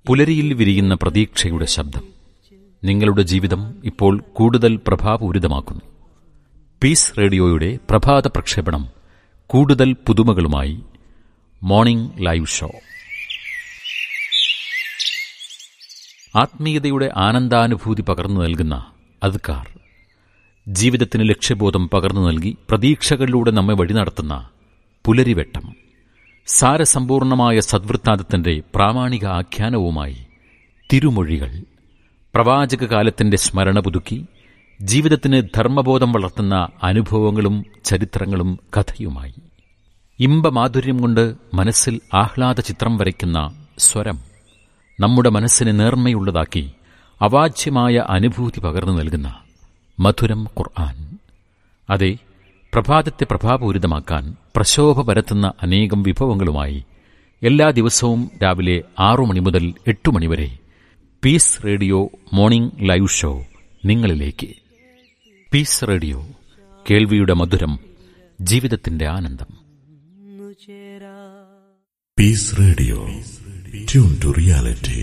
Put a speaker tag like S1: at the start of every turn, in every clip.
S1: പുലരിയിൽ വിരിയുന്ന പ്രതീക്ഷയുടെ ശബ്ദം നിങ്ങളുടെ ജീവിതം ഇപ്പോൾ കൂടുതൽ പ്രഭാപൂരിതമാക്കുന്നു പീസ് റേഡിയോയുടെ പ്രഭാത പ്രക്ഷേപണം കൂടുതൽ പുതുമകളുമായി മോർണിംഗ് ലൈവ് ഷോ ആത്മീയതയുടെ ആനന്ദാനുഭൂതി പകർന്നു നൽകുന്ന അദ്കാർ ജീവിതത്തിന് ലക്ഷ്യബോധം പകർന്നു നൽകി പ്രതീക്ഷകളിലൂടെ നമ്മെ വഴി നടത്തുന്ന പുലരിവെട്ടം സാരസമ്പൂർണമായ സദ്വൃത്താന്തത്തിന്റെ പ്രാമാണിക ആഖ്യാനവുമായി തിരുമൊഴികൾ പ്രവാചക കാലത്തിന്റെ സ്മരണ പുതുക്കി ജീവിതത്തിന് ധർമ്മബോധം വളർത്തുന്ന അനുഭവങ്ങളും ചരിത്രങ്ങളും കഥയുമായി ഇമ്പമാധുര്യം കൊണ്ട് മനസ്സിൽ ആഹ്ലാദ ചിത്രം വരയ്ക്കുന്ന സ്വരം നമ്മുടെ മനസ്സിനെ നേർമ്മയുള്ളതാക്കി അവാച്യമായ അനുഭൂതി പകർന്നു നൽകുന്ന മധുരം ഖുർആൻ അതെ പ്രഭാതത്തെ പ്രഭാപൂരിതമാക്കാൻ പ്രശോഭ പരത്തുന്ന അനേകം വിഭവങ്ങളുമായി എല്ലാ ദിവസവും രാവിലെ ആറു മണി മുതൽ എട്ടു മണിവരെ peace radio morning live show നിങ്ങളിലേക്ക് പീസ് റേഡിയോ കേൾവിയുടെ മധുരം ജീവിതത്തിന്റെ ആനന്ദം
S2: peace radio tune to reality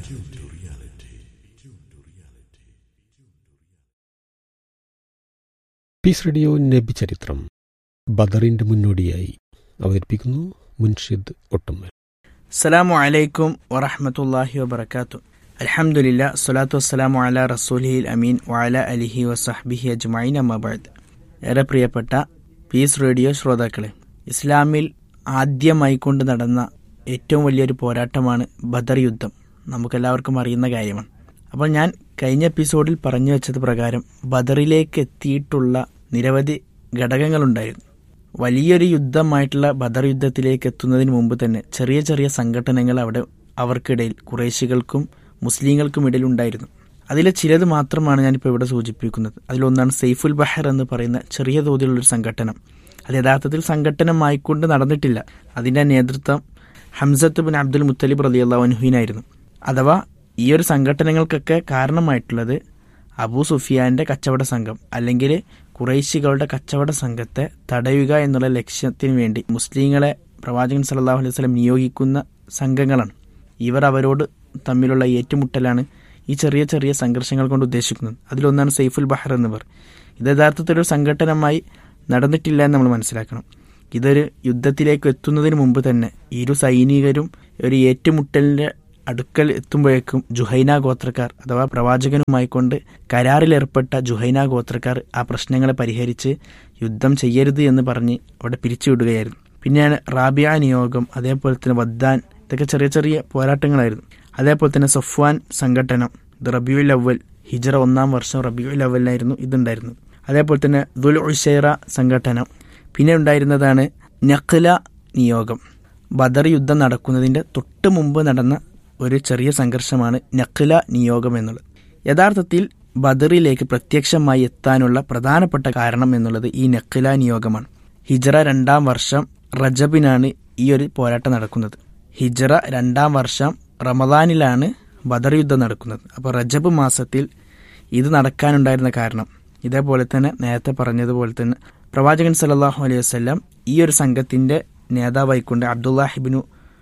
S3: peace radio നബി ചരിത്രം ബദറിന്റെ മുന്നോടിയായി അവതരിപ്പിക്കുന്നു മുൻഷിദ് ഒട്ടുമ്മൽ
S4: അസ്സലാമു അലൈക്കും വറഹമത്തല്ലാഹി വബർക്കാത്തു അൽഹംദുലില്ല സ്വലാത്തു വസ്സലാമു അല റസൂലിഹിൽ അമീൻ വഅല അലിഹി വസഹ്ബിഹി അജ്മൈൻ അമ്മബാദ് ഏറെ പ്രിയപ്പെട്ട പീസ് റേഡിയോ ശ്രോതാക്കളെ ഇസ്ലാമിൽ ആദ്യമായി കൊണ്ട് നടന്ന ഏറ്റവും വലിയൊരു പോരാട്ടമാണ് ബദർ യുദ്ധം നമുക്കെല്ലാവർക്കും അറിയുന്ന കാര്യമാണ് അപ്പോൾ ഞാൻ കഴിഞ്ഞ എപ്പിസോഡിൽ പറഞ്ഞു വെച്ചത് പ്രകാരം ബദറിലേക്ക് എത്തിയിട്ടുള്ള നിരവധി ഘടകങ്ങളുണ്ടായിരുന്നു വലിയൊരു യുദ്ധമായിട്ടുള്ള ബദർ യുദ്ധത്തിലേക്ക് എത്തുന്നതിന് മുമ്പ് തന്നെ ചെറിയ ചെറിയ സംഘടനകൾ അവിടെ അവർക്കിടയിൽ കുറേശികൾക്കും മുസ്ലിങ്ങൾക്കും ഇടയിൽ ഉണ്ടായിരുന്നു അതിലെ ചിലത് മാത്രമാണ് ഞാനിപ്പോൾ ഇവിടെ സൂചിപ്പിക്കുന്നത് അതിലൊന്നാണ് സെയ്ഫുൽ ബഹർ എന്ന് പറയുന്ന ചെറിയ തോതിലുള്ളൊരു സംഘടനം അത് യഥാർത്ഥത്തിൽ സംഘടനമായിക്കൊണ്ട് നടന്നിട്ടില്ല അതിന്റെ നേതൃത്വം ഹംസത്ത് ബിൻ അബ്ദുൽ മുത്തലിബ് റലി അള്ളാഹുനുഹീനായിരുന്നു അഥവാ ഈ ഒരു സംഘടനകൾക്കൊക്കെ കാരണമായിട്ടുള്ളത് അബൂ സുഫിയാന്റെ കച്ചവട സംഘം അല്ലെങ്കിൽ കുറേശികളുടെ കച്ചവട സംഘത്തെ തടയുക എന്നുള്ള ലക്ഷ്യത്തിന് വേണ്ടി മുസ്ലിങ്ങളെ പ്രവാചകൻ സല്ലല്ലാഹു അലൈഹി വസല്ലം നിയോഗിക്കുന്ന സംഘങ്ങളാണ് ഇവർ അവരോട് തമ്മിലുള്ള ഏറ്റുമുട്ടലാണ് ഈ ചെറിയ ചെറിയ സംഘർഷങ്ങൾ കൊണ്ട് ഉദ്ദേശിക്കുന്നത് അതിലൊന്നാണ് സൈഫുൽ ബഹർ എന്നിവർ ഇത് യഥാർത്ഥത്തിൽ ഒരു സംഘടനമായി നടന്നിട്ടില്ല എന്ന് നമ്മൾ മനസ്സിലാക്കണം ഇതൊരു യുദ്ധത്തിലേക്ക് എത്തുന്നതിന് മുമ്പ് തന്നെ ഇരു സൈനികരും ഒരു ഏറ്റുമുട്ടലിന്റെ അടുക്കൽ എത്തുമ്പോഴേക്കും ജുഹൈന ഗോത്രക്കാർ അഥവാ പ്രവാചകനുമായി കൊണ്ട് കരാറിലേർപ്പെട്ട ജുഹൈന ഗോത്രക്കാർ ആ പ്രശ്നങ്ങളെ പരിഹരിച്ച് യുദ്ധം ചെയ്യരുത് എന്ന് പറഞ്ഞ് അവിടെ പിരിച്ചുവിടുകയായിരുന്നു പിന്നെയാണ് റാബിയ നിയോഗം അതേപോലെ തന്നെ വദ്ദാൻ ഇതൊക്കെ ചെറിയ ചെറിയ പോരാട്ടങ്ങളായിരുന്നു അതേപോലെ തന്നെ സഫ്വാൻ സംഘടനം ഇത് റബിയുൽ അവൽ ഹിജറ ഒന്നാം വർഷം റബിയുൽ അവലിനായിരുന്നു ഇതുണ്ടായിരുന്നത് അതേപോലെ തന്നെ ദുൽ ഉഷൈറ സംഘടനം പിന്നെ ഉണ്ടായിരുന്നതാണ് നഖ്ല നിയോഗം ബദർ യുദ്ധം നടക്കുന്നതിന്റെ തൊട്ട് മുമ്പ് നടന്ന ഒരു ചെറിയ സംഘർഷമാണ് നഖ്ല നിയോഗം എന്നുള്ളത് യഥാർത്ഥത്തിൽ ബദറിലേക്ക് പ്രത്യക്ഷമായി എത്താനുള്ള പ്രധാനപ്പെട്ട കാരണം എന്നുള്ളത് ഈ നഖ്ല നിയോഗമാണ് ഹിജറ രണ്ടാം വർഷം റജബിനാണ് ഈ ഒരു പോരാട്ടം നടക്കുന്നത് ഹിജറ രണ്ടാം വർഷം റമദാനിലാണ് ബദർ യുദ്ധം നടക്കുന്നത് അപ്പോൾ റജബ് മാസത്തിൽ ഇത് നടക്കാനുണ്ടായിരുന്ന കാരണം ഇതേപോലെ തന്നെ നേരത്തെ പറഞ്ഞതുപോലെ തന്നെ പ്രവാചകൻ സല്ലല്ലാഹു അലൈഹി വസല്ലം ഈ ഒരു സംഘത്തിന്റെ നേതാവായിക്കൊണ്ട് അബ്ദുല്ലാഹിബിനു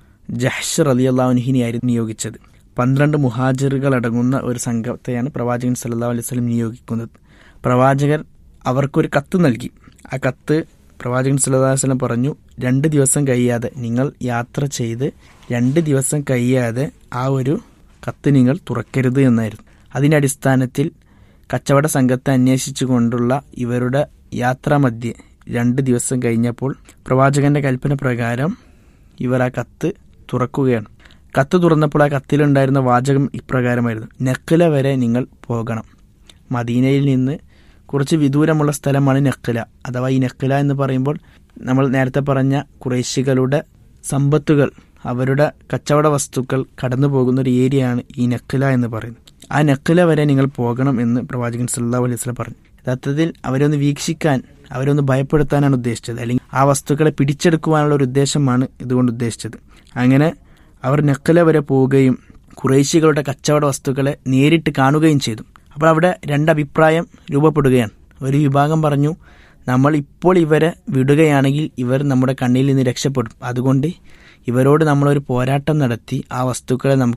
S4: ജഹ്ഷ് റലി അള്ളാഹുഹിനെയായിരുന്നു നിയോഗിച്ചത് പന്ത്രണ്ട് മുഹാജിറുകൾ അടങ്ങുന്ന ഒരു സംഘത്തെയാണ് പ്രവാചകൻ സല്ലല്ലാഹു അലൈഹി വസല്ലം നിയോഗിക്കുന്നത് പ്രവാചകൻ അവർക്കൊരു കത്ത് നൽകി ആ കത്ത് പ്രവാചകൻ സല്ലല്ലാഹു അലൈഹി വസല്ലം പറഞ്ഞു രണ്ട് ദിവസം കഴിയാതെ നിങ്ങൾ യാത്ര ചെയ്ത് രണ്ട് ദിവസം കഴിയാതെ ആ ഒരു കത്ത് നിങ്ങൾ തുറക്കരുത് എന്നായിരുന്നു അതിന്റെ അടിസ്ഥാനത്തിൽ കച്ചവട സംഘത്തെ അന്വേഷിച്ചു കൊണ്ടുള്ള ഇവരുടെ യാത്രാമധ്യേ രണ്ട് ദിവസം കഴിഞ്ഞപ്പോൾ പ്രവാചകന്റെ കൽപ്പന പ്രകാരം ഇവർ ആ കത്ത് തുറക്കുകയാണ് കത്ത് തുറന്നപ്പോൾ ആ കത്തിലുണ്ടായിരുന്ന വാചകം ഇപ്രകാരമായിരുന്നു നക്കല വരെ നിങ്ങൾ പോകണം മദീനയിൽ നിന്ന് കുറച്ച് വിദൂരമുള്ള സ്ഥലമാണ് നക്കല അഥവാ ഈ നക്കല എന്ന് പറയുമ്പോൾ നമ്മൾ നേരത്തെ പറഞ്ഞ കുറേശികളുടെ സമ്പത്തുകൾ അവരുടെ കച്ചവട വസ്തുക്കൾ കടന്നു പോകുന്ന ഒരു ഏരിയയാണ് ഈ നക്കല എന്ന് പറയുന്നത് ആ നക്കല വരെ നിങ്ങൾ പോകണം എന്ന് പ്രവാചകൻ സല്ലല്ലാഹു അലൈഹി വസല്ലം പറഞ്ഞു യഥാർത്ഥത്തിൽ അവരെ ഒന്ന് വീക്ഷിക്കാൻ അവരെ ഒന്ന് ഭയപ്പെടുത്താനാണ് ഉദ്ദേശിച്ചത് അല്ലെങ്കിൽ ആ വസ്തുക്കളെ പിടിച്ചെടുക്കുവാനുള്ള ഒരു ഉദ്ദേശമാണ് ഇതുകൊണ്ട് ഉദ്ദേശിച്ചത് അങ്ങനെ അവർ നക്കല വരെ പോവുകയും കുറേശികളുടെ കച്ചവട വസ്തുക്കളെ നേരിട്ട് കാണുകയും ചെയ്തു അപ്പോൾ അവിടെ രണ്ടഭിപ്രായം രൂപപ്പെടുകയാണ് ഒരു വിഭാഗം പറഞ്ഞു നമ്മൾ ഇപ്പോൾ ഇവരെ വിടുകയാണെങ്കിൽ ഇവർ നമ്മുടെ കണ്ണിൽ നിന്ന് രക്ഷപ്പെടും അതുകൊണ്ട് ഇവരോട് നമ്മളൊരു പോരാട്ടം നടത്തി ആ വസ്തുക്കളെ നമുക്ക്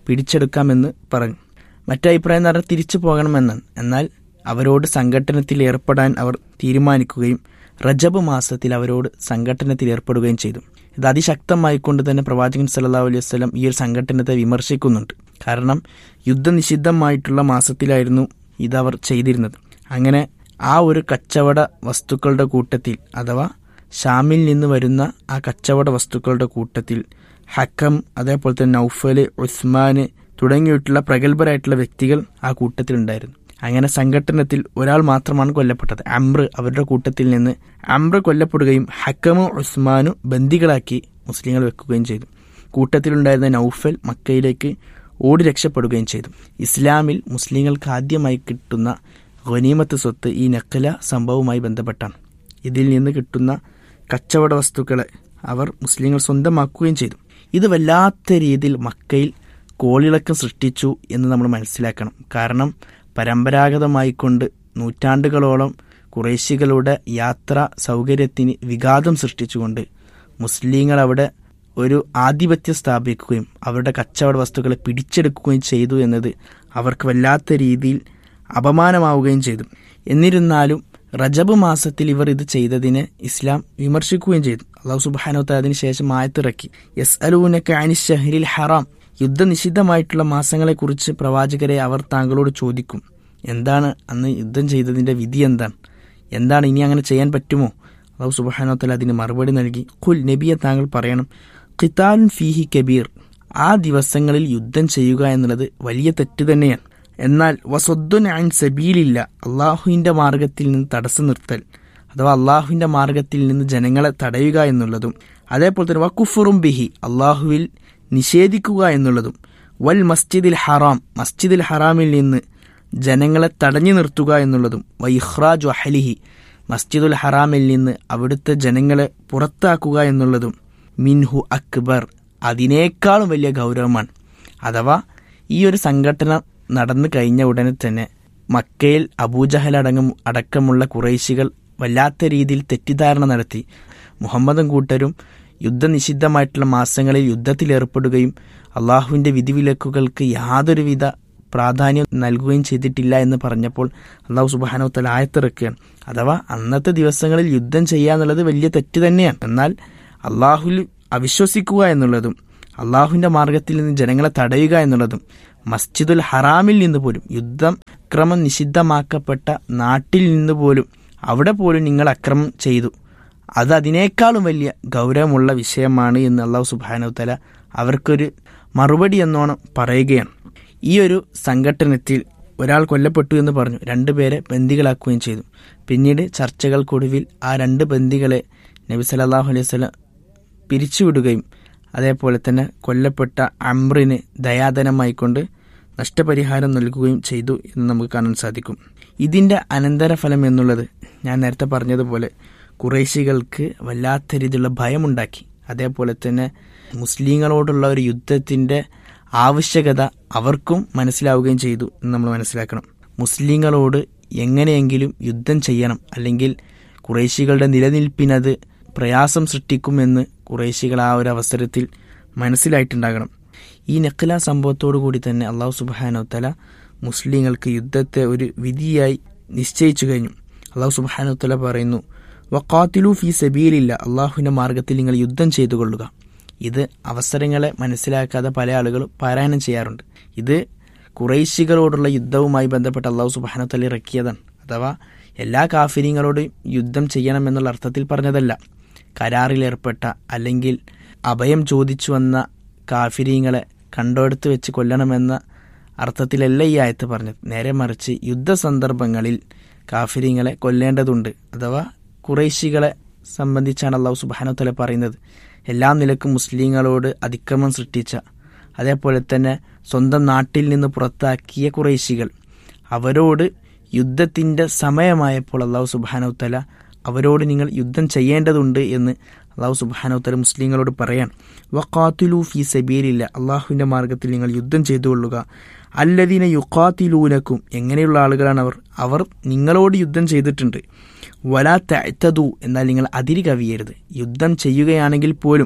S4: പിടിച്ചെടുക്കാമെന്ന് പറഞ്ഞു മറ്റഭിപ്രായം എന്ന് പറഞ്ഞാൽ തിരിച്ചു പോകണമെന്നാണ് എന്നാൽ അവരോട് സംഘട്ടനത്തിൽ ഏർപ്പെടാൻ അവർ തീരുമാനിക്കുകയും റജബ് മാസത്തിൽ അവരോട് സംഘട്ടനത്തിൽ ഏർപ്പെടുകയും ചെയ്തു ഇത് അതിശക്തമായിക്കൊണ്ട് തന്നെ പ്രവാചകൻ സല്ലല്ലാഹു അലൈഹി വസല്ലം ഈ ഒരു സംഘട്ടനത്തെ വിമർശിക്കുന്നുണ്ട് കാരണം യുദ്ധനിഷിദ്ധമായിട്ടുള്ള മാസത്തിലായിരുന്നു ഇതവർ ചെയ്തിരുന്നത് അങ്ങനെ ആ ഒരു കച്ചവട വസ്തുക്കളുടെ കൂട്ടത്തിൽ അഥവാ ഷാമിൽ നിന്ന് വരുന്ന ആ കച്ചവട വസ്തുക്കളുടെ കൂട്ടത്തിൽ ഹക്കം അതേപോലെ തന്നെ നൗഫല് ഉസ്മാന് തുടങ്ങിയിട്ടുള്ള പ്രഗത്ഭരായിട്ടുള്ള വ്യക്തികൾ ആ കൂട്ടത്തിലുണ്ടായിരുന്നു അങ്ങനെ സംഘട്ടനത്തിൽ ഒരാൾ മാത്രമാണ് കൊല്ലപ്പെട്ടത് അമ്ര അവരുടെ കൂട്ടത്തിൽ നിന്ന് അമ്ര കൊല്ലപ്പെടുകയും ഹക്കമു ഉസ്മാനു ബന്ദികളാക്കി മുസ്ലിങ്ങൾ വെക്കുകയും ചെയ്തു കൂട്ടത്തിലുണ്ടായിരുന്ന നൗഫൽ മക്കയിലേക്ക് ഓടി രക്ഷപ്പെടുകയും ചെയ്തു ഇസ്ലാമിൽ മുസ്ലിങ്ങൾക്ക് ആദ്യമായി കിട്ടുന്ന ഖനീമത്ത് സ്വത്ത് ഈ നക്കല സംഭവവുമായി ബന്ധപ്പെട്ടാണ് ഇതിൽ നിന്ന് കിട്ടുന്ന കച്ചവട വസ്തുക്കളെ അവർ മുസ്ലിങ്ങൾ സ്വന്തമാക്കുകയും ചെയ്തു ഇത് വല്ലാത്ത രീതിയിൽ മക്കയിൽ കോളിളക്കം സൃഷ്ടിച്ചു എന്ന് നമ്മൾ മനസ്സിലാക്കണം കാരണം പരമ്പരാഗതമായിക്കൊണ്ട് നൂറ്റാണ്ടുകളോളം കുറേശികളുടെ യാത്രാ സൗകര്യത്തിന് വിഘാതം സൃഷ്ടിച്ചുകൊണ്ട് മുസ്ലിങ്ങൾ അവിടെ ഒരു ആധിപത്യം സ്ഥാപിക്കുകയും അവരുടെ കച്ചവട വസ്തുക്കളെ പിടിച്ചെടുക്കുകയും ചെയ്തു എന്നത് അവർക്ക് വല്ലാത്ത രീതിയിൽ അപമാനമാവുകയും ചെയ്തു എന്നിരുന്നാലും റജബ് മാസത്തിൽ ഇവർ ഇത് ചെയ്തതിനെ ഇസ്ലാം വിമർശിക്കുകയും ചെയ്തു അള്ളാഹു സുബാനോത്ത അതിനുശേഷം ആയത്തിറക്കി യസ് അലൂനക്ക് അനി ഷഹരിൽ ഹറാം യുദ്ധനിഷിദ്ധമായിട്ടുള്ള മാസങ്ങളെക്കുറിച്ച് പ്രവാചകരെ അവർ താങ്കളോട് ചോദിക്കും എന്താണ് അന്ന് യുദ്ധം ചെയ്തതിന്റെ വിധി എന്താണ് എന്താണ് ഇനി അങ്ങനെ ചെയ്യാൻ പറ്റുമോ അള്ളാഹു സുബാനോത്തല അതിന് മറുപടി നൽകി ഖുൽ നബിയെ താങ്കൾ പറയണം ഖിതാലുൻ ഫീഹി കബീർ ആ ദിവസങ്ങളിൽ യുദ്ധം ചെയ്യുക എന്നുള്ളത് വലിയ തെറ്റ് തന്നെയാണ് എന്നാൽ വസൊദ്ദുൻ അൻ സബീലില്ല അള്ളാഹുവിന്റെ മാർഗത്തിൽ നിന്ന് തടസ്സം നിർത്തൽ അഥവാ അള്ളാഹുവിന്റെ മാർഗത്തിൽ നിന്ന് ജനങ്ങളെ തടയുക എന്നുള്ളതും അതേപോലെ തന്നെ വക്കുഫുറും ബിഹി അള്ളാഹുവിൽ നിഷേധിക്കുക എന്നുള്ളതും വൽ മസ്ജിദിൽ ഹറാം മസ്ജിദിൽ ഹറാമിൽ നിന്ന് ജനങ്ങളെ തടഞ്ഞു നിർത്തുക എന്നുള്ളതും വൈഹ്റാജു അഹലിഹി മസ്ജിദുൽ ഹറാമിൽ നിന്ന് അവിടുത്തെ ജനങ്ങളെ പുറത്താക്കുക എന്നുള്ളതും മിൻഹു അക്ബർ അതിനേക്കാളും വലിയ ഗൗരവമാണ് അഥവാ ഈ ഒരു സംഘടന നടന്നു കഴിഞ്ഞ ഉടനെ തന്നെ മക്കയിൽ അബൂജഹൽ അടങ്ങും അടക്കമുള്ള കുറേശികൾ വല്ലാത്ത രീതിയിൽ തെറ്റിദ്ധാരണ നടത്തി മുഹമ്മദും കൂട്ടരും യുദ്ധനിഷിദ്ധമായിട്ടുള്ള മാസങ്ങളിൽ യുദ്ധത്തിലേർപ്പെടുകയും അള്ളാഹുവിന്റെ വിധിവിലക്കുകൾക്ക് യാതൊരുവിധ പ്രാധാന്യം നൽകുകയും ചെയ്തിട്ടില്ല എന്ന് പറഞ്ഞപ്പോൾ അള്ളാഹു സുബാനോത്തല ആയത്തിറക്കുകയാണ് അഥവാ അന്നത്തെ ദിവസങ്ങളിൽ യുദ്ധം ചെയ്യുക എന്നുള്ളത് വലിയ തെറ്റ് തന്നെയാണ് എന്നാൽ അള്ളാഹുൽ അവിശ്വസിക്കുക എന്നുള്ളതും അള്ളാഹുവിന്റെ മാർഗത്തിൽ നിന്ന് ജനങ്ങളെ തടയുക എന്നുള്ളതും മസ്ജിദുൽ ഹറാമിൽ നിന്ന് പോലും യുദ്ധം അക്രമം നിഷിദ്ധമാക്കപ്പെട്ട നാട്ടിൽ നിന്ന് പോലും അവിടെ പോലും നിങ്ങൾ അക്രമം ചെയ്തു അത് അതിനേക്കാളും വലിയ ഗൗരവമുള്ള വിഷയമാണ് എന്ന് അള്ളാഹു സുബാനവത്തല അവർക്കൊരു മറുപടി എന്നോണം പറയുകയാണ് ഈ ഒരു സംഘട്ടനത്തിൽ ഒരാൾ കൊല്ലപ്പെട്ടു എന്ന് പറഞ്ഞു രണ്ടുപേരെ ബന്ദികളാക്കുകയും ചെയ്തു പിന്നീട് ചർച്ചകൾക്കൊടുവിൽ ആ രണ്ട് ബന്ദികളെ നബി സല്ലാഹു അലൈഹി സ്വലം പിരിച്ചുവിടുകയും അതേപോലെ തന്നെ കൊല്ലപ്പെട്ട അമ്രിന് ദയാധനമായിക്കൊണ്ട് നഷ്ടപരിഹാരം നൽകുകയും ചെയ്തു എന്ന് നമുക്ക് കാണാൻ സാധിക്കും ഇതിന്റെ അനന്തരഫലം എന്നുള്ളത് ഞാൻ നേരത്തെ പറഞ്ഞതുപോലെ കുറേശികൾക്ക് വല്ലാത്ത രീതിയിലുള്ള ഭയമുണ്ടാക്കി അതേപോലെ തന്നെ മുസ്ലിങ്ങളോടുള്ള ഒരു യുദ്ധത്തിന്റെ ആവശ്യകത അവർക്കും മനസ്സിലാവുകയും ചെയ്തു എന്ന് നമ്മൾ മനസ്സിലാക്കണം മുസ്ലിങ്ങളോട് എങ്ങനെയെങ്കിലും യുദ്ധം ചെയ്യണം അല്ലെങ്കിൽ കുറേശികളുടെ നിലനിൽപ്പിനത് പ്രയാസം സൃഷ്ടിക്കുമെന്ന് കുറേശികൾ ആ ഒരു അവസരത്തിൽ മനസ്സിലായിട്ടുണ്ടാകണം ഈ നഖല സംഭവത്തോടു കൂടി തന്നെ അള്ളാഹു സുബാനോ തല മുസ്ലിങ്ങൾക്ക് യുദ്ധത്തെ ഒരു വിധിയായി നിശ്ചയിച്ചു കഴിഞ്ഞു അള്ളാഹു സുബാനോ തല പറയുന്നു വക്കാത്തിലു ഫി സബീലില്ല അള്ളാഹുവിന്റെ മാർഗത്തിൽ നിങ്ങൾ യുദ്ധം ചെയ്തു കൊള്ളുക ഇത് അവസരങ്ങളെ മനസ്സിലാക്കാതെ പല ആളുകളും പാരായണം ചെയ്യാറുണ്ട് ഇത് കുറേശികളോടുള്ള യുദ്ധവുമായി ബന്ധപ്പെട്ട് അള്ളാഹു സുബാനോ തല ഇറക്കിയതാണ് അഥവാ എല്ലാ കാഫിര്യങ്ങളോടും യുദ്ധം ചെയ്യണമെന്നുള്ള അർത്ഥത്തിൽ പറഞ്ഞതല്ല കരാറിലേർപ്പെട്ട അല്ലെങ്കിൽ അഭയം ചോദിച്ചു വന്ന കാഫിരീങ്ങളെ കണ്ടെടുത്ത് വെച്ച് കൊല്ലണമെന്ന അർത്ഥത്തിലല്ല ഈ ആയത്ത് പറഞ്ഞത് നേരെ മറിച്ച് യുദ്ധസന്ദർഭങ്ങളിൽ കാഫിരീങ്ങളെ കൊല്ലേണ്ടതുണ്ട് അഥവാ കുറേശികളെ സംബന്ധിച്ചാണ് അള്ളാഹു സുബാനത്തല പറയുന്നത് എല്ലാ നിലക്കും മുസ്ലിങ്ങളോട് അതിക്രമം സൃഷ്ടിച്ച അതേപോലെ തന്നെ സ്വന്തം നാട്ടിൽ നിന്ന് പുറത്താക്കിയ കുറേശികൾ അവരോട് യുദ്ധത്തിന്റെ സമയമായപ്പോൾ അള്ളാഹു സുബാനവത്തല അവരോട് നിങ്ങൾ യുദ്ധം ചെയ്യേണ്ടതുണ്ട് എന്ന് അള്ളാഹു സുബാനവത്തല മുസ്ലിങ്ങളോട് പറയാൻ വക്കാത്തുലു ഫി സബീലില്ല അള്ളാഹുവിന്റെ മാർഗത്തിൽ നിങ്ങൾ യുദ്ധം ചെയ്തുകൊള്ളുക അല്ലദീന യുക്കാത്തിലൂനക്കും എങ്ങനെയുള്ള ആളുകളാണ് അവർ അവർ നിങ്ങളോട് യുദ്ധം ചെയ്തിട്ടുണ്ട് വലാ തഅ്തദു എന്നാൽ നിങ്ങൾ അതിരി കവിയരുത് യുദ്ധം ചെയ്യുകയാണെങ്കിൽ പോലും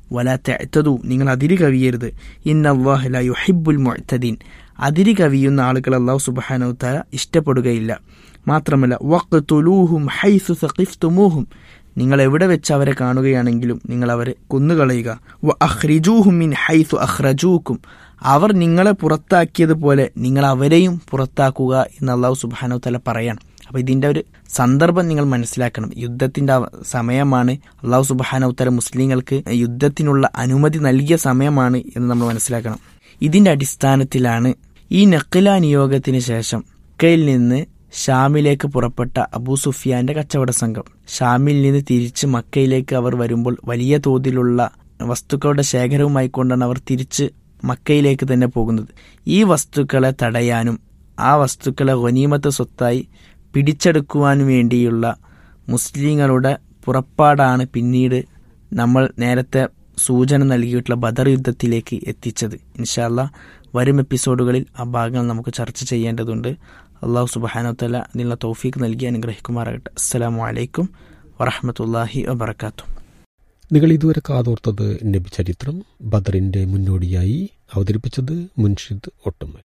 S4: വല തെറ്റതു നിങ്ങൾ അതിര് കവിയരുത് ഇന്നല്ലാഹല യുഹിബുൽ മൊഴത്തദീൻ അതിര് കവിയുന്ന ആളുകൾ അള്ളാഹു സുബാനവുത്താല ഇഷ്ടപ്പെടുകയില്ല മാത്രമല്ല വക്ക് തുലൂഹും ഹൈസു സഖിഫ്തുമൂഹും നിങ്ങൾ എവിടെ വെച്ച് അവരെ കാണുകയാണെങ്കിലും നിങ്ങൾ അവരെ കൊന്നുകളയുക വ അഹ്റിജൂഹും മിൻ ഹൈസു അഹ്റജൂക്കും അവർ നിങ്ങളെ പുറത്താക്കിയതുപോലെ നിങ്ങൾ അവരെയും പുറത്താക്കുക എന്ന് അള്ളാഹു സുബാനു തല പറയാണ് അപ്പോൾ ഇതിൻ്റെ ഒരു സന്ദർഭം നിങ്ങൾ മനസ്സിലാക്കണം യുദ്ധത്തിൻ്റെ അവ- സമയമാണ് അള്ളാഹു സുബാനു തല മുസ്ലിങ്ങൾക്ക് യുദ്ധത്തിനുള്ള അനുമതി നൽകിയ സമയമാണ് എന്ന് നമ്മൾ മനസ്സിലാക്കണം ഇതിൻ്റെ അടിസ്ഥാനത്തിലാണ് ഈ നക്കില നിയോഗത്തിന് ശേഷം മക്കയിൽ നിന്ന് ഷാമിലേക്ക് പുറപ്പെട്ട അബൂ സുഫിയാന്റെ കച്ചവട സംഘം ഷാമിൽ നിന്ന് തിരിച്ച് മക്കയിലേക്ക് അവർ വരുമ്പോൾ വലിയ തോതിലുള്ള വസ്തുക്കളുടെ ശേഖരവുമായി കൊണ്ടാണ് അവർ തിരിച്ച് മക്കയിലേക്ക് തന്നെ പോകുന്നത് ഈ വസ്തുക്കളെ തടയാനും ആ വസ്തുക്കളെ ഗനീമത്ത് സ്വത്തായി പിടിച്ചെടുക്കുവാനും വേണ്ടിയുള്ള മുസ്ലിങ്ങളുടെ പുറപ്പാടാണ് പിന്നീട് നമ്മൾ നേരത്തെ സൂചന നൽകിയിട്ടുള്ള ബദർ യുദ്ധത്തിലേക്ക് എത്തിച്ചത് ഇൻഷാല്ല വരും എപ്പിസോഡുകളിൽ ആ ഭാഗങ്ങൾ നമുക്ക് ചർച്ച ചെയ്യേണ്ടതുണ്ട് അള്ളാഹു സുബാനോത്തല അതിനുള്ള തൗഫീക്ക് നൽകി അനുഗ്രഹിക്കുമാറാകട്ടെ അസ്സലാമു അലൈക്കും വറഹമത്തല്ലാഹി വബർക്കാത്തു
S3: നിങ്ങൾ ഇതുവരെ കാതോർത്തത് നബി ചരിത്രം ബദറിന്റെ മുന്നോടിയായി അവതരിപ്പിച്ചത് മുൻഷിദ് ഒട്ടുമൽ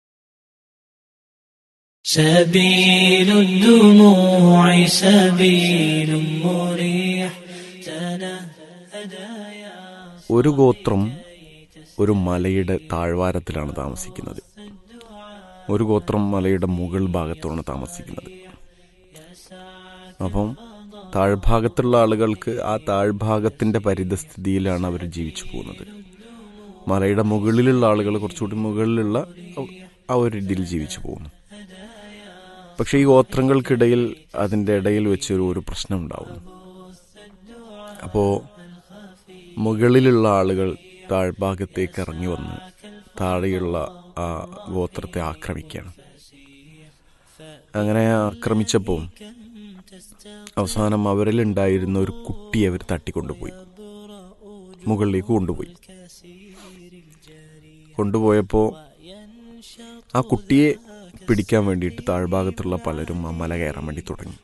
S5: سبيل الدموع سبيل مريح تنهدى يا
S6: ഒരു ഗോത്രം ഒരു മലയുടെ താഴ്വാരത്തിലാണ് താമസിക്കുന്നത് ഒരു ഗോത്രം മലയുടെ മുകൾ ഭാഗത്താണ് താമസിക്കുന്നത് അപ്പം താഴ്ഭാഗത്തുള്ള ആളുകൾക്ക് ആ താഴ്ഭാഗത്തിന്റെ പരിതസ്ഥിതിയിലാണ് അവർ ജീവിച്ചു പോകുന്നത് മലയുടെ മുകളിലുള്ള ആളുകൾ കുറച്ചുകൂടി മുകളിലുള്ള ആ ഒരു ഇതിൽ ജീവിച്ചു പോകുന്നു പക്ഷെ ഈ ഗോത്രങ്ങൾക്കിടയിൽ അതിന്റെ ഇടയിൽ വെച്ചൊരു ഒരു പ്രശ്നം ഉണ്ടാവുന്നു അപ്പോ മുകളിലുള്ള ആളുകൾ താഴ്ഭാഗത്തേക്ക് ഇറങ്ങി വന്ന് താഴെയുള്ള ആ ഗോത്രത്തെ ആക്രമിക്കുകയാണ് അങ്ങനെ ആക്രമിച്ചപ്പോൾ അവസാനം അവരിലുണ്ടായിരുന്ന ഒരു കുട്ടിയെ അവർ തട്ടിക്കൊണ്ടുപോയി മുകളിലേക്ക് കൊണ്ടുപോയി കൊണ്ടുപോയപ്പോൾ ആ കുട്ടിയെ പിടിക്കാൻ വേണ്ടിയിട്ട് താഴ്ഭാഗത്തുള്ള പലരും ആ മല കയറാൻ വേണ്ടി തുടങ്ങി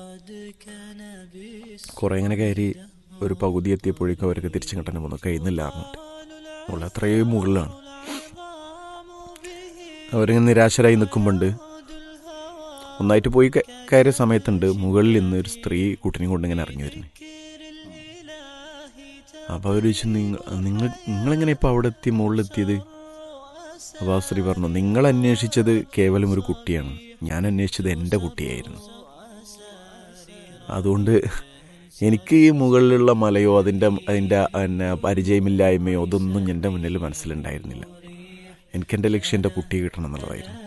S6: കുറെ ഇങ്ങനെ കയറി ഒരു പകുതി എത്തിയപ്പോഴേക്കും അവർക്ക് തിരിച്ചിങ്ങോട്ടെ പോകുന്നു കഴിയുന്നില്ല എന്നിട്ട് മുകളിൽ അത്രയും മുകളിലാണ് അവരിങ്ങനെ നിരാശരായി നിൽക്കുമ്പോണ്ട് ഒന്നായിട്ട് പോയി ക- കയറിയ സമയത്തുണ്ട് മുകളിൽ നിന്ന് ഒരു സ്ത്രീ കുട്ടിനെയും കൊണ്ട് ഇങ്ങനെ ഇറങ്ങി വരുന്നത് അപ്പൊ അവർ ചോദിച്ചു നിങ്ങൾ നിങ്ങൾ നിങ്ങളെങ്ങനെ ഇപ്പൊ അവിടെ എത്തി മുകളിലെത്തിയത് അപ്പൊ ആ സ്ത്രീ പറഞ്ഞു നിങ്ങൾ അന്വേഷിച്ചത് കേവലം ഒരു കുട്ടിയാണ് ഞാൻ അന്വേഷിച്ചത് എൻ്റെ കുട്ടിയായിരുന്നു അതുകൊണ്ട് എനിക്ക് ഈ മുകളിലുള്ള മലയോ അതിൻ്റെ അതിൻ്റെ പിന്നെ പരിചയമില്ലായ്മയോ അതൊന്നും എൻ്റെ മുന്നിൽ മനസ്സിലുണ്ടായിരുന്നില്ല എനിക്ക് എൻ്റെ ലക്ഷ്യം എൻ്റെ കുട്ടിയെ കിട്ടണം എന്നുള്ളതായിരുന്നു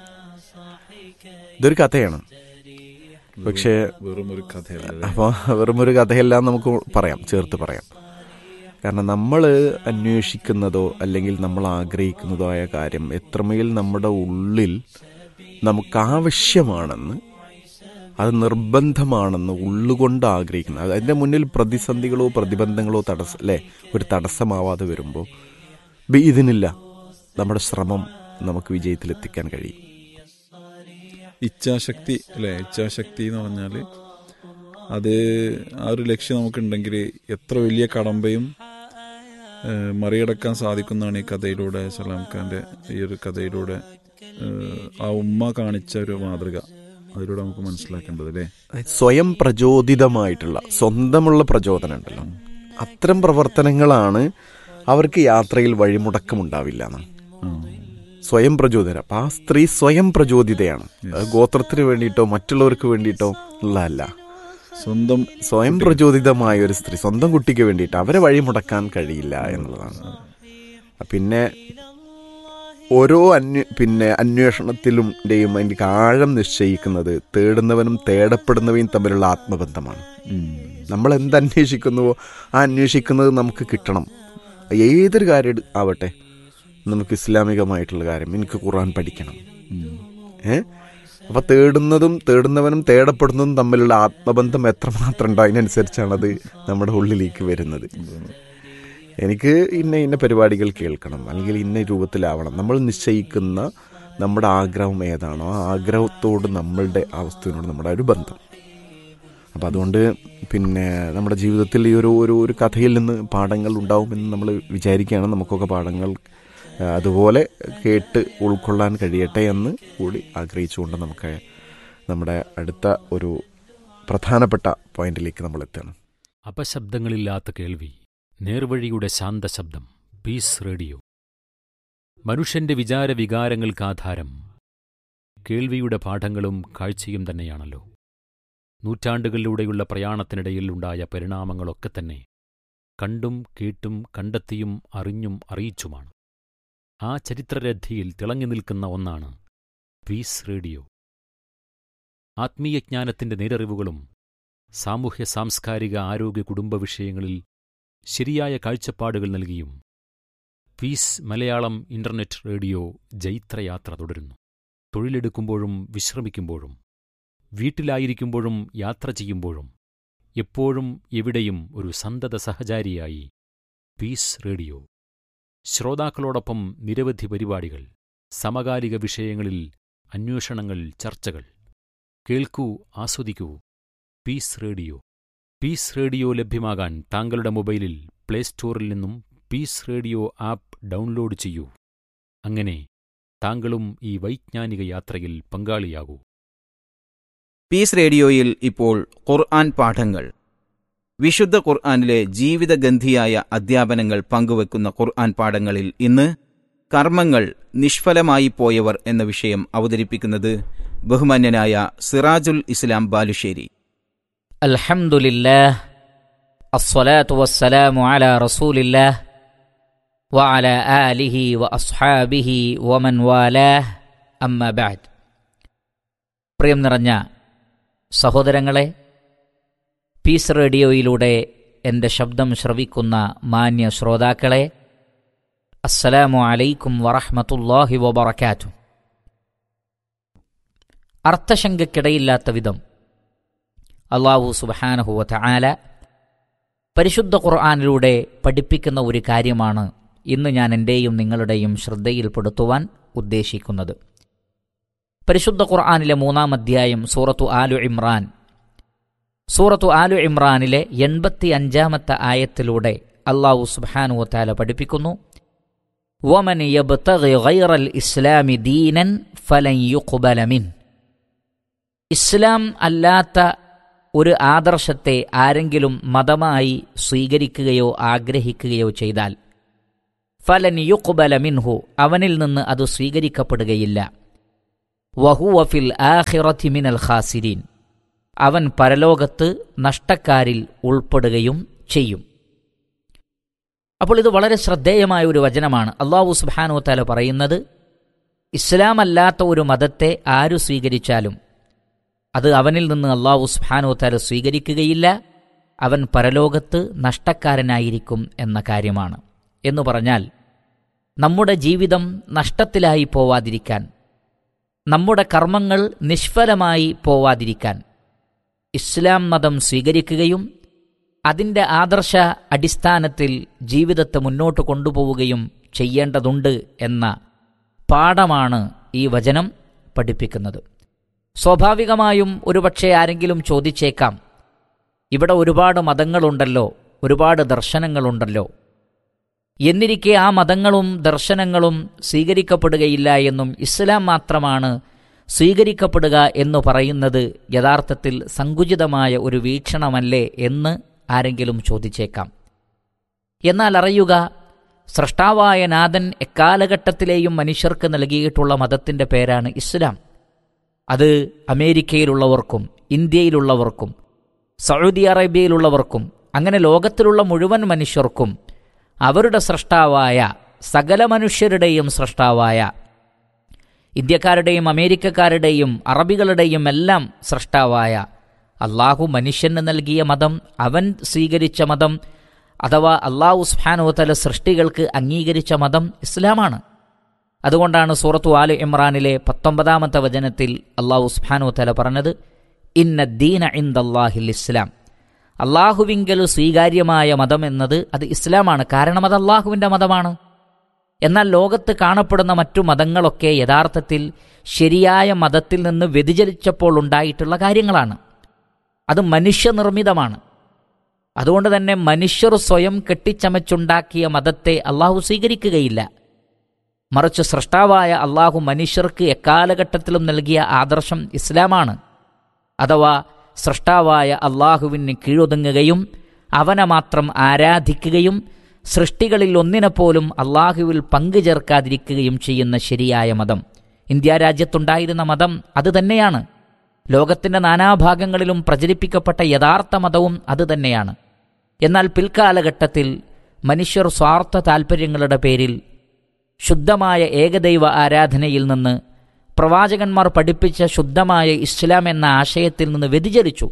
S6: ഇതൊരു കഥയാണ് പക്ഷേ
S7: വെറും ഒരു കഥയല്ല
S6: അപ്പോൾ വെറും ഒരു കഥയല്ല എന്ന് നമുക്ക് പറയാം ചേർത്ത് പറയാം കാരണം നമ്മൾ അന്വേഷിക്കുന്നതോ അല്ലെങ്കിൽ നമ്മൾ ആഗ്രഹിക്കുന്നതോ ആയ കാര്യം എത്രമേൽ നമ്മുടെ ഉള്ളിൽ നമുക്ക് ആവശ്യമാണെന്ന് അത് നിർബന്ധമാണെന്ന് ഉള്ളുകൊണ്ട് ആഗ്രഹിക്കുന്നത് അത് അതിൻ്റെ മുന്നിൽ പ്രതിസന്ധികളോ പ്രതിബന്ധങ്ങളോ തടസ്സം അല്ലേ ഒരു തടസ്സമാവാതെ വരുമ്പോൾ ഇതിനില്ല നമ്മുടെ ശ്രമം നമുക്ക് വിജയത്തിലെത്തിക്കാൻ കഴിയും
S7: ഇച്ഛാശക്തി അല്ലെ ഇച്ഛാശക്തി എന്ന് പറഞ്ഞാൽ അത് ആ ഒരു ലക്ഷ്യം നമുക്കുണ്ടെങ്കിൽ എത്ര വലിയ കടമ്പയും ഏഹ്, മറികടക്കാൻ സാധിക്കുന്നതാണ് ഈ കഥയിലൂടെ സലാം ഖാന്റെ ഈ ഒരു കഥയിലൂടെ ഏഹ്, ആ ഉമ്മ കാണിച്ച ഒരു മാതൃക അതിലൂടെ നമുക്ക് മനസ്സിലാക്കേണ്ടത് അല്ലേ
S6: സ്വയം പ്രചോദിതമായിട്ടുള്ള സ്വന്തമുള്ള പ്രചോദനം ഉണ്ടല്ലോ അത്തരം പ്രവർത്തനങ്ങളാണ് അവർക്ക് യാത്രയിൽ വഴിമുടക്കമുണ്ടാവില്ല എന്നാണ് സ്വയം പ്രചോദനം അപ്പൊ ആ സ്ത്രീ സ്വയം പ്രചോദിതയാണ് അത് ഗോത്രത്തിന് വേണ്ടിയിട്ടോ മറ്റുള്ളവർക്ക് വേണ്ടിയിട്ടോ ഉള്ളതല്ല
S7: സ്വന്തം
S6: സ്വയം പ്രചോദിതമായ ഒരു സ്ത്രീ സ്വന്തം കുട്ടിക്ക് വേണ്ടിയിട്ട് അവരെ വഴിമുടക്കാൻ കഴിയില്ല എന്നുള്ളതാണ് പിന്നെ ഓരോ അന്വ പിന്നെ അന്വേഷണത്തിലും ന്റെയും അതിന്റെ ആഴം നിശ്ചയിക്കുന്നത് തേടുന്നവനും തേടപ്പെടുന്നവയും തമ്മിലുള്ള ആത്മബന്ധമാണ് നമ്മൾ എന്ത് അന്വേഷിക്കുന്നുവോ ആ അന്വേഷിക്കുന്നത് നമുക്ക് കിട്ടണം ഏതൊരു കാര്യം എടു- ആവട്ടെ നമുക്ക് ഇസ്ലാമികമായിട്ടുള്ള കാര്യം എനിക്ക് ഖുർആൻ പഠിക്കണം ഏ അപ്പൊ തേടുന്നതും തേടുന്നവനും തേടപ്പെടുന്നതും തമ്മിലുള്ള ആത്മബന്ധം എത്രമാത്രം ഉണ്ടോ അതിനനുസരിച്ചാണ് അത് നമ്മുടെ ഉള്ളിലേക്ക് വരുന്നത് എനിക്ക് ഇന്ന ഇന്ന പരിപാടികൾ കേൾക്കണം അല്ലെങ്കിൽ ഇന്ന രൂപത്തിലാവണം നമ്മൾ നിശ്ചയിക്കുന്ന നമ്മുടെ ആഗ്രഹം ഏതാണോ ആ ആഗ്രഹത്തോട് നമ്മളുടെ ആ വസ്തുവിനോട് നമ്മുടെ ഒരു ബന്ധം അപ്പം അതുകൊണ്ട് പിന്നെ നമ്മുടെ ജീവിതത്തിൽ ഈ ഒരു ഒരു ഒരു കഥയിൽ നിന്ന് പാഠങ്ങൾ ഉണ്ടാവുമെന്ന് നമ്മൾ വിചാരിക്കുകയാണ് നമുക്കൊക്കെ പാഠങ്ങൾ ആ, അതുപോലെ കേട്ട് ഉൾക്കൊള്ളാൻ കഴിയട്ടെ എന്ന് കൂടി ആഗ്രഹിച്ചുകൊണ്ട് നമുക്ക് നമ്മുടെ അടുത്ത ഒരു പ്രധാനപ്പെട്ട പോയിന്റിലേക്ക് നമ്മൾ എത്തണം
S1: അപശബ്ദങ്ങളില്ലാത്ത കേൾവി നേർവഴിയുടെ ശാന്തശബ്ദം പീസ് റേഡിയോ മനുഷ്യന്റെ വിചാര വികാരങ്ങൾക്കാധാരം കേൾവിയുടെ പാഠങ്ങളും കാഴ്ചയും തന്നെയാണല്ലോ നൂറ്റാണ്ടുകളിലൂടെയുള്ള പ്രയാണത്തിനിടയിൽ ഉണ്ടായ പരിണാമങ്ങളൊക്കെ തന്നെ കണ്ടും കേട്ടും കണ്ടെത്തിയും അറിഞ്ഞും അറിയിച്ചുമാണ് ആ ചരിത്രരഥിയിൽ തിളങ്ങി നിൽക്കുന്ന ഒന്നാണ് പീസ് റേഡിയോ ആത്മീയജ്ഞാനത്തിന്റെ നേരറിവുകളും സാമൂഹ്യ സാംസ്കാരിക ആരോഗ്യ കുടുംബ വിഷയങ്ങളിൽ ശരിയായ കാഴ്ചപ്പാടുകൾ നൽകിയും പീസ് മലയാളം ഇന്റർനെറ്റ് റേഡിയോ ജൈത്രയാത്ര തുടരുന്നു തൊഴിലെടുക്കുമ്പോഴും വിശ്രമിക്കുമ്പോഴും വീട്ടിലായിരിക്കുമ്പോഴും യാത്ര ചെയ്യുമ്പോഴും എപ്പോഴും എവിടെയും ഒരു സന്തത സഹചാരിയായി പീസ് റേഡിയോ ശ്രോതാക്കളോടൊപ്പം നിരവധി പരിപാടികൾ സമകാലിക വിഷയങ്ങളിൽ അന്വേഷണങ്ങൾ ചർച്ചകൾ കേൾക്കൂ ആസ്വദിക്കൂ പീസ് റേഡിയോ പീസ് റേഡിയോ ലഭ്യമാകാൻ താങ്കളുടെ മൊബൈലിൽ പ്ലേ സ്റ്റോറിൽ നിന്നും പീസ് റേഡിയോ ആപ്പ് ഡൗൺലോഡ് ചെയ്യൂ അങ്ങനെ താങ്കളും ഈ വൈജ്ഞാനിക യാത്രയിൽ പങ്കാളിയാകൂ
S8: പീസ് റേഡിയോയിൽ ഇപ്പോൾ ഖുർആൻ പാഠങ്ങൾ വിശുദ്ധ ഖുർആനിലെ ജീവിതഗന്ധിയായ അധ്യാപനങ്ങൾ പങ്കുവെക്കുന്ന ഖുർആൻ പാഠങ്ങളിൽ ഇന്ന് കർമ്മങ്ങൾ നിഷ്ഫലമായി പോയവർ എന്ന വിഷയം അവതരിപ്പിക്കുന്നത് ബഹുമാന്യനായ സിറാജുൽ ഇസ്ലാം ബാലുശ്ശേരി
S9: الحمد لله الصلاة والسلام على رسول الله وعلى آله وأصحابه ومن والاه أما بعد പ്രിയം നിറഞ്ഞ സഹോദരങ്ങളെ പീസ് റേഡിയോയിലൂടെ എൻ്റെ ശബ്ദം ശ്രവിക്കുന്ന മാന്യ ശ്രോതാക്കളെ അസ്സലാമു അലൈക്കും വറഹ്മത്തുള്ളാഹി വബറകാത്തു അർത്ഥശങ്കയ്ക്കിടയില്ലാത്ത വിധം അള്ളാഹു സുബഹാനഹുവ ആല പരിശുദ്ധ ഖുർആാനിലൂടെ പഠിപ്പിക്കുന്ന ഒരു കാര്യമാണ് ഇന്ന് ഞാൻ എൻ്റെയും നിങ്ങളുടെയും ശ്രദ്ധയിൽപ്പെടുത്തുവാൻ ഉദ്ദേശിക്കുന്നത് പരിശുദ്ധ ഖുർആാനിലെ മൂന്നാം അധ്യായം സൂറത്തു ആലു ഇമ്രാൻ സൂറത്തു ആലു ഇമ്രാനിലെ എൺപത്തി അഞ്ചാമത്തെ ആയത്തിലൂടെ അള്ളാഹു സുബാനുവ താല പഠിപ്പിക്കുന്നു ومن يبتغي غير الإسلام دينا فلن يقبل منه ഇസ്ലാം അല്ലാത്ത ഒരു ആദർശത്തെ ആരെങ്കിലും മതമായി സ്വീകരിക്കുകയോ ആഗ്രഹിക്കുകയോ ചെയ്താൽ ഫലൻ യുക്കുബല മിൻഹു അവനിൽ നിന്ന് അത് സ്വീകരിക്കപ്പെടുകയില്ല വഹുവഫിൽ ആഖിറത്തി മിനൽ ഖാസിരീൻ അവൻ പരലോകത്ത് നഷ്ടക്കാരിൽ ഉൾപ്പെടുകയും ചെയ്യും അപ്പോൾ ഇത് വളരെ ശ്രദ്ധേയമായ ഒരു വചനമാണ് അള്ളാഹു സുബാനു താല പറയുന്നത് ഇസ്ലാം അല്ലാത്ത ഒരു മതത്തെ ആരു സ്വീകരിച്ചാലും അത് അവനിൽ നിന്ന് അള്ളാഹു സുബാനു താല സ്വീകരിക്കുകയില്ല അവൻ പരലോകത്ത് നഷ്ടക്കാരനായിരിക്കും എന്ന കാര്യമാണ് എന്നു പറഞ്ഞാൽ നമ്മുടെ ജീവിതം നഷ്ടത്തിലായി പോവാതിരിക്കാൻ നമ്മുടെ കർമ്മങ്ങൾ നിഷ്ഫലമായി പോവാതിരിക്കാൻ ഇസ്ലാം മതം സ്വീകരിക്കുകയും അതിൻ്റെ ആദർശ അടിസ്ഥാനത്തിൽ ജീവിതത്തെ മുന്നോട്ട് കൊണ്ടുപോവുകയും ചെയ്യേണ്ടതുണ്ട് എന്ന പാഠമാണ് ഈ വചനം പഠിപ്പിക്കുന്നത് സ്വാഭാവികമായും ഒരുപക്ഷെ ആരെങ്കിലും ചോദിച്ചേക്കാം ഇവിടെ ഒരുപാട് മതങ്ങളുണ്ടല്ലോ ഒരുപാട് ദർശനങ്ങളുണ്ടല്ലോ എന്നിരിക്കെ ആ മതങ്ങളും ദർശനങ്ങളും സ്വീകരിക്കപ്പെടുകയില്ല എന്നും ഇസ്ലാം മാത്രമാണ് സ്വീകരിക്കപ്പെടുക എന്ന് പറയുന്നത് യഥാർത്ഥത്തിൽ സങ്കുചിതമായ ഒരു വീക്ഷണമല്ലേ എന്ന് ആരെങ്കിലും ചോദിച്ചേക്കാം എന്നാൽ അറിയുക സൃഷ്ടാവായ നാഥൻ എക്കാലഘട്ടത്തിലെയും മനുഷ്യർക്ക് നൽകിയിട്ടുള്ള മതത്തിൻ്റെ പേരാണ് ഇസ്ലാം അത് അമേരിക്കയിലുള്ളവർക്കും ഇന്ത്യയിലുള്ളവർക്കും സൗദി അറേബ്യയിലുള്ളവർക്കും അങ്ങനെ ലോകത്തിലുള്ള മുഴുവൻ മനുഷ്യർക്കും അവരുടെ സൃഷ്ടാവായ സകല മനുഷ്യരുടെയും സൃഷ്ടാവായ ഇന്ത്യക്കാരുടെയും അമേരിക്കക്കാരുടെയും അറബികളുടെയും എല്ലാം സൃഷ്ടാവായ അള്ളാഹു മനുഷ്യന് നൽകിയ മതം അവൻ സ്വീകരിച്ച മതം അഥവാ അള്ളാഹു സുഹാനുവത്തല സൃഷ്ടികൾക്ക് അംഗീകരിച്ച മതം ഇസ്ലാമാണ് അതുകൊണ്ടാണ് സൂറത്തു ആല് ഇമ്രാനിലെ പത്തൊമ്പതാമത്തെ വചനത്തിൽ അള്ളാഹു സുഹാനുവത്തല പറഞ്ഞത് ഇന്ന ദീന ഇന്ദല്ലാഹിൽ ഇസ്ലാം അള്ളാഹുവിങ്കൽ സ്വീകാര്യമായ മതം എന്നത് അത് ഇസ്ലാമാണ് കാരണം അത് അള്ളാഹുവിൻ്റെ മതമാണ് എന്നാൽ ലോകത്ത് കാണപ്പെടുന്ന മറ്റു മതങ്ങളൊക്കെ യഥാർത്ഥത്തിൽ ശരിയായ മതത്തിൽ നിന്ന് വ്യതിചലിച്ചപ്പോൾ ഉണ്ടായിട്ടുള്ള കാര്യങ്ങളാണ് അത് മനുഷ്യനിർമ്മിതമാണ് അതുകൊണ്ട് തന്നെ മനുഷ്യർ സ്വയം കെട്ടിച്ചമച്ചുണ്ടാക്കിയ മതത്തെ അള്ളാഹു സ്വീകരിക്കുകയില്ല മറിച്ച് സൃഷ്ടാവായ അള്ളാഹു മനുഷ്യർക്ക് എക്കാലഘട്ടത്തിലും നൽകിയ ആദർശം ഇസ്ലാമാണ് അഥവാ സൃഷ്ടാവായ അള്ളാഹുവിന് കീഴൊതുങ്ങുകയും അവനെ മാത്രം ആരാധിക്കുകയും സൃഷ്ടികളിൽ ഒന്നിനെപ്പോലും അള്ളാഹുവിൽ പങ്കുചേർക്കാതിരിക്കുകയും ചെയ്യുന്ന ശരിയായ മതം ഇന്ത്യ രാജ്യത്തുണ്ടായിരുന്ന മതം അത് തന്നെയാണ് ലോകത്തിന്റെ നാനാഭാഗങ്ങളിലും പ്രചരിപ്പിക്കപ്പെട്ട യഥാർത്ഥ മതവും അത് തന്നെയാണ് എന്നാൽ പിൽക്കാലഘട്ടത്തിൽ മനുഷ്യർ സ്വാർത്ഥ താൽപ്പര്യങ്ങളുടെ പേരിൽ ശുദ്ധമായ ഏകദൈവ ആരാധനയിൽ നിന്ന് പ്രവാചകന്മാർ പഠിപ്പിച്ച ശുദ്ധമായ ഇസ്ലാം എന്ന ആശയത്തിൽ നിന്ന് വ്യതിചലിച്ചു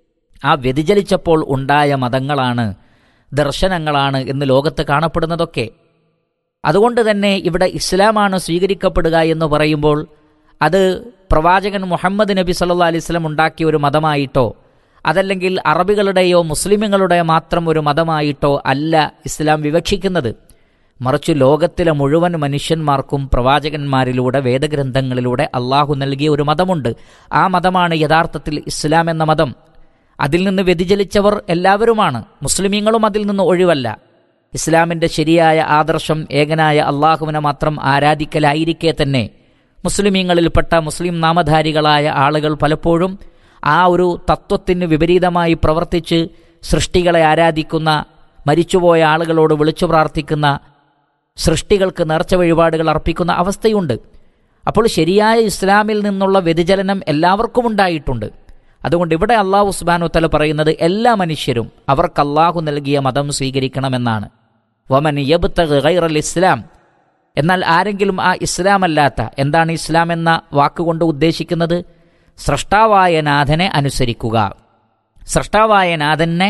S9: ആ വ്യതിചലിച്ചപ്പോൾ ഉണ്ടായ മതങ്ങളാണ് ദർശനങ്ങളാണ് എന്ന് ലോകത്ത് കാണപ്പെടുന്നതൊക്കെ അതുകൊണ്ട് തന്നെ ഇവിടെ ഇസ്ലാമാണ് സ്വീകരിക്കപ്പെടുക എന്ന് പറയുമ്പോൾ അത് പ്രവാചകൻ മുഹമ്മദ് നബി സല്ലാ അലൈവലം ഉണ്ടാക്കിയ ഒരു മതമായിട്ടോ അതല്ലെങ്കിൽ അറബികളുടെയോ മുസ്ലിമുകളുടെയോ മാത്രം ഒരു മതമായിട്ടോ അല്ല ഇസ്ലാം വിവക്ഷിക്കുന്നത് മറിച്ച് ലോകത്തിലെ മുഴുവൻ മനുഷ്യന്മാർക്കും പ്രവാചകന്മാരിലൂടെ വേദഗ്രന്ഥങ്ങളിലൂടെ അള്ളാഹു നൽകിയ ഒരു മതമുണ്ട് ആ മതമാണ് യഥാർത്ഥത്തിൽ ഇസ്ലാം എന്ന മതം അതിൽ നിന്ന് വ്യതിചലിച്ചവർ എല്ലാവരുമാണ് മുസ്ലിമീങ്ങളും അതിൽ നിന്ന് ഒഴിവല്ല ഇസ്ലാമിന്റെ ശരിയായ ആദർശം ഏകനായ അള്ളാഹുവിനെ മാത്രം ആരാധിക്കലായിരിക്കെ തന്നെ മുസ്ലിമീങ്ങളിൽപ്പെട്ട മുസ്ലിം നാമധാരികളായ ആളുകൾ പലപ്പോഴും ആ ഒരു തത്വത്തിന് വിപരീതമായി പ്രവർത്തിച്ച് സൃഷ്ടികളെ ആരാധിക്കുന്ന മരിച്ചുപോയ ആളുകളോട് വിളിച്ചു പ്രാർത്ഥിക്കുന്ന സൃഷ്ടികൾക്ക് നേർച്ച വഴിപാടുകൾ അർപ്പിക്കുന്ന അവസ്ഥയുണ്ട് അപ്പോൾ ശരിയായ ഇസ്ലാമിൽ നിന്നുള്ള വ്യതിചലനം എല്ലാവർക്കും ഉണ്ടായിട്ടുണ്ട് അതുകൊണ്ട് ഇവിടെ അള്ളാഹു ഉസ്ബാനു തല പറയുന്നത് എല്ലാ മനുഷ്യരും അവർക്ക് അള്ളാഹു നൽകിയ മതം സ്വീകരിക്കണമെന്നാണ് വമൻ യബ്തഗ് ഗൈറൽ ഇസ്ലാം എന്നാൽ ആരെങ്കിലും ആ ഇസ്ലാം അല്ലാത്ത എന്താണ് ഇസ്ലാം എന്ന വാക്കുകൊണ്ട് ഉദ്ദേശിക്കുന്നത് സൃഷ്ടാവായ നാഥനെ അനുസരിക്കുക സൃഷ്ടാവായ നാഥനെ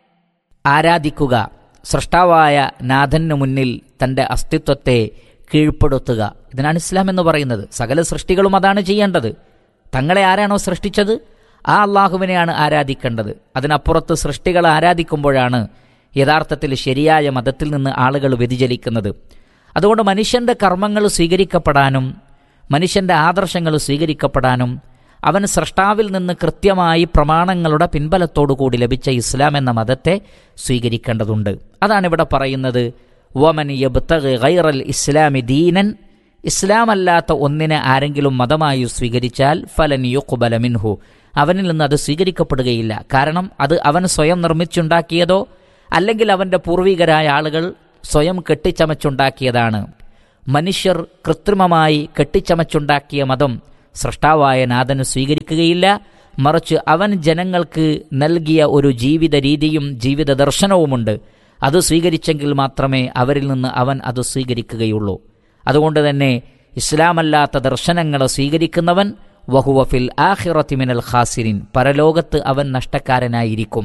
S9: ആരാധിക്കുക സൃഷ്ടാവായ നാഥന് മുന്നിൽ തൻ്റെ അസ്തിത്വത്തെ കീഴ്പ്പെടുത്തുക ഇതിനാണ് ഇസ്ലാം എന്ന് പറയുന്നത് സകല സൃഷ്ടികളും അതാണ് ചെയ്യേണ്ടത് തങ്ങളെ ആരാണോ സൃഷ്ടിച്ചത് ആ അള്ളാഹുവിനെയാണ് ആരാധിക്കേണ്ടത് അതിനപ്പുറത്ത് സൃഷ്ടികളെ ആരാധിക്കുമ്പോഴാണ് യഥാർത്ഥത്തിൽ ശരിയായ മതത്തിൽ നിന്ന് ആളുകൾ വ്യതിചലിക്കുന്നത് അതുകൊണ്ട് മനുഷ്യന്റെ കർമ്മങ്ങൾ സ്വീകരിക്കപ്പെടാനും മനുഷ്യന്റെ ആദർശങ്ങൾ സ്വീകരിക്കപ്പെടാനും അവൻ സൃഷ്ടാവിൽ നിന്ന് കൃത്യമായി പ്രമാണങ്ങളുടെ പിൻബലത്തോടുകൂടി ലഭിച്ച ഇസ്ലാം എന്ന മതത്തെ സ്വീകരിക്കേണ്ടതുണ്ട് അതാണ് ഇവിടെ പറയുന്നത് വമൻ യബ്തഗ് ഗൈറൽ ഇസ്ലാമി ദീനൻ ഇസ്ലാം അല്ലാത്ത ഒന്നിനെ ആരെങ്കിലും മതമായി സ്വീകരിച്ചാൽ ഫലൻ യുഖ്ബല മിൻഹു അവനിൽ നിന്ന് അത് സ്വീകരിക്കപ്പെടുകയില്ല കാരണം അത് അവൻ സ്വയം നിർമ്മിച്ചുണ്ടാക്കിയതോ അല്ലെങ്കിൽ അവന്റെ പൂർവികരായ ആളുകൾ സ്വയം കെട്ടിച്ചമച്ചുണ്ടാക്കിയതാണ് മനുഷ്യർ കൃത്രിമമായി കെട്ടിച്ചമച്ചുണ്ടാക്കിയ മതം സൃഷ്ടാവായ നാഥന് സ്വീകരിക്കുകയില്ല മറിച്ച് അവൻ ജനങ്ങൾക്ക് നൽകിയ ഒരു ജീവിത രീതിയും ജീവിത ദർശനവുമുണ്ട് അത് സ്വീകരിച്ചെങ്കിൽ മാത്രമേ അവരിൽ നിന്ന് അവൻ അത് സ്വീകരിക്കുകയുള്ളൂ അതുകൊണ്ട് തന്നെ ഇസ്ലാമല്ലാത്ത ദർശനങ്ങൾ സ്വീകരിക്കുന്നവൻ വഹുവഫിൽ ആഹിറത്തിമിനൽ ഖാസിരിൻ പരലോകത്ത് അവൻ നഷ്ടക്കാരനായിരിക്കും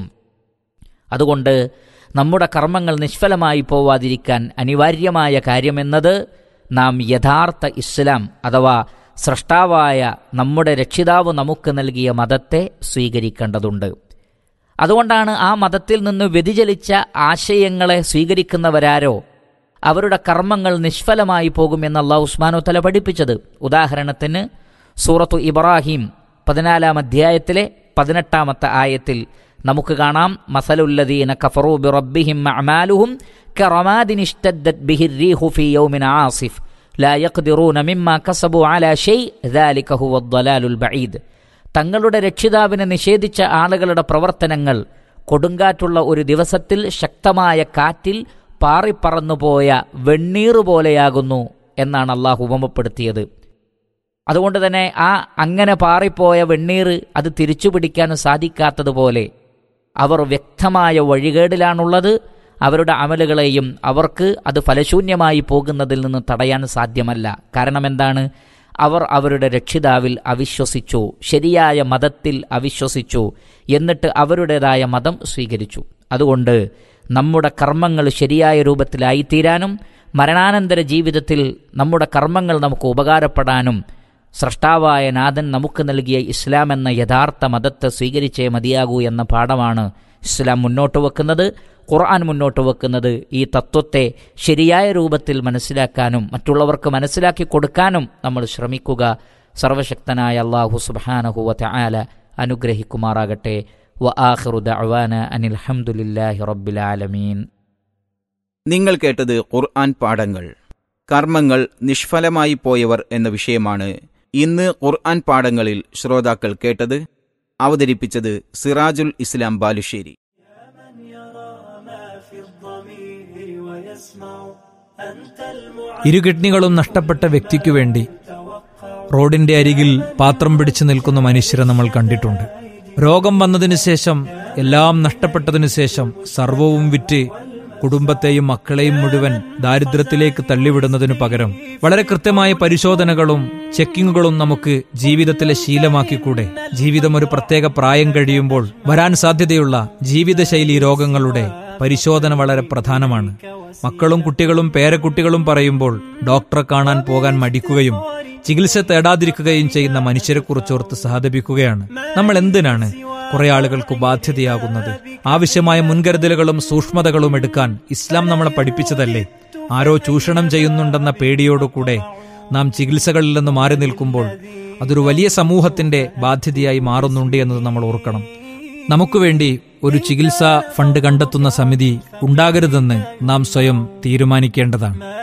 S9: അതുകൊണ്ട് നമ്മുടെ കർമ്മങ്ങൾ നിഷ്ഫലമായി പോവാതിരിക്കാൻ അനിവാര്യമായ കാര്യമെന്നത് നാം യഥാർത്ഥ ഇസ്ലാം അഥവാ സൃഷ്ടാവായ നമ്മുടെ രക്ഷിതാവ് നമുക്ക് നൽകിയ മതത്തെ സ്വീകരിക്കേണ്ടതുണ്ട് അതുകൊണ്ടാണ് ആ മതത്തിൽ നിന്ന് വ്യതിചലിച്ച ആശയങ്ങളെ സ്വീകരിക്കുന്നവരാരോ അവരുടെ കർമ്മങ്ങൾ നിഷ്ഫലമായി പോകുമെന്ന് അള്ളാഹു ഉസ്മാനോ തല പഠിപ്പിച്ചത് ഉദാഹരണത്തിന് സൂറത്തു ഇബ്രാഹിം പതിനാലാം അധ്യായത്തിലെ പതിനെട്ടാമത്തെ ആയത്തിൽ നമുക്ക് കാണാം മസലുല്ലദീന കഫറു ബിറബ്ബിഹിം അമാലുഹും കറമാദിൻ ഇഷ്തദ്ദത് ബിഹി റീഹു ഫീ യൗമിൻ ആസിഫ് ലാ യഖ്ദിറൂന മിമ്മ കസബു അലാ ഷൈ ദാലിക ഹുവ ദ്ദലാലുൽ ബഈദ് തങ്ങളുടെ രക്ഷിതാവിനെ നിഷേധിച്ച ആളുകളുടെ പ്രവർത്തനങ്ങൾ കൊടുങ്കാറ്റുള്ള ഒരു ദിവസത്തിൽ ശക്തമായ കാറ്റിൽ പാറിപ്പറന്നുപോയ വെണ്ണീർ പോലെയാകുന്നു എന്നാണ് അള്ളാഹു ഉപമപ്പെടുത്തിയത് അതുകൊണ്ട് തന്നെ ആ അങ്ങനെ പാറിപ്പോയ വെണ്ണീർ അത് തിരിച്ചു പിടിക്കാൻ സാധിക്കാത്തതുപോലെ അവർ വ്യക്തമായ വഴികേടിലാണുള്ളത് അവരുടെ അമലുകളെയും അവർക്ക് അത് ഫലശൂന്യമായി പോകുന്നതിൽ നിന്ന് തടയാൻ സാധ്യമല്ല കാരണം എന്താണ് അവർ അവരുടെ രക്ഷിതാവിൽ അവിശ്വസിച്ചു ശരിയായ മതത്തിൽ അവിശ്വസിച്ചു എന്നിട്ട് അവരുടേതായ മതം സ്വീകരിച്ചു അതുകൊണ്ട് നമ്മുടെ കർമ്മങ്ങൾ ശരിയായ രൂപത്തിലായിത്തീരാനും മരണാനന്തര ജീവിതത്തിൽ നമ്മുടെ കർമ്മങ്ങൾ നമുക്ക് ഉപകാരപ്പെടാനും സൃഷ്ടാവായ നാഥൻ നമുക്ക് നൽകിയ ഇസ്ലാം എന്ന യഥാർത്ഥ മതത്തെ സ്വീകരിച്ചേ മതിയാകൂ എന്ന പാഠമാണ് ഇസ്ലാം മുന്നോട്ട് വെക്കുന്നത് ഖുർആൻ മുന്നോട്ട് വെക്കുന്നത് ഈ തത്വത്തെ ശരിയായ രൂപത്തിൽ മനസ്സിലാക്കാനും മറ്റുള്ളവർക്ക് മനസ്സിലാക്കി കൊടുക്കാനും നമ്മൾ ശ്രമിക്കുക സർവശക്തനായ അള്ളാഹു സുബാനഹുവ ആല അനുഗ്രഹിക്കുമാറാകട്ടെ വ ആഖിറു ദഅവാന അനിൽ ഹംദുലില്ലാഹി റബ്ബിൽ ആലമീൻ
S8: നിങ്ങൾ കേട്ടത് ഖുർആൻ പാഠങ്ങൾ കർമ്മങ്ങൾ നിഷ്ഫലമായി പോയവർ എന്ന വിഷയമാണ് ഇന്ന് ഖുർആൻ പാഠങ്ങളിൽ ശ്രോതാക്കൾ കേട്ടത് അവതരിപ്പിച്ചത് സിറാജുൽ ഇസ്ലാം ബാലുശ്ശേരി
S10: ഇരു കിഡ്നികളും നഷ്ടപ്പെട്ട വ്യക്തിക്കു വേണ്ടി റോഡിന്റെ അരികിൽ പാത്രം പിടിച്ചു നിൽക്കുന്ന മനുഷ്യരെ നമ്മൾ കണ്ടിട്ടുണ്ട് രോഗം വന്നതിനു ശേഷം എല്ലാം നഷ്ടപ്പെട്ടതിനു ശേഷം സർവവും വിറ്റ് കുടുംബത്തെയും മക്കളെയും മുഴുവൻ ദാരിദ്ര്യത്തിലേക്ക് തള്ളിവിടുന്നതിനു പകരം വളരെ കൃത്യമായ പരിശോധനകളും ചെക്കിങ്ങുകളും നമുക്ക് ജീവിതത്തിലെ ശീലമാക്കിക്കൂടെ ജീവിതം ഒരു പ്രത്യേക പ്രായം കഴിയുമ്പോൾ വരാൻ സാധ്യതയുള്ള ജീവിതശൈലി രോഗങ്ങളുടെ പരിശോധന വളരെ പ്രധാനമാണ് മക്കളും കുട്ടികളും പേരക്കുട്ടികളും പറയുമ്പോൾ ഡോക്ടറെ കാണാൻ പോകാൻ മടിക്കുകയും ചികിത്സ തേടാതിരിക്കുകയും ചെയ്യുന്ന മനുഷ്യരെക്കുറിച്ചോർത്ത് സഹതപിക്കുകയാണ് നമ്മൾ എന്തിനാണ് കുറെ ആളുകൾക്ക് ബാധ്യതയാകുന്നത് ആവശ്യമായ മുൻകരുതലുകളും സൂക്ഷ്മതകളും എടുക്കാൻ ഇസ്ലാം നമ്മളെ പഠിപ്പിച്ചതല്ലേ ആരോ ചൂഷണം ചെയ്യുന്നുണ്ടെന്ന പേടിയോടുകൂടെ നാം ചികിത്സകളിൽ നിന്ന് മാറി നിൽക്കുമ്പോൾ അതൊരു വലിയ സമൂഹത്തിന്റെ ബാധ്യതയായി മാറുന്നുണ്ട് എന്നത് നമ്മൾ ഓർക്കണം നമുക്ക് വേണ്ടി ഒരു ചികിത്സാ ഫണ്ട് കണ്ടെത്തുന്ന സമിതി ഉണ്ടാകരുതെന്ന് നാം സ്വയം തീരുമാനിക്കേണ്ടതാണ്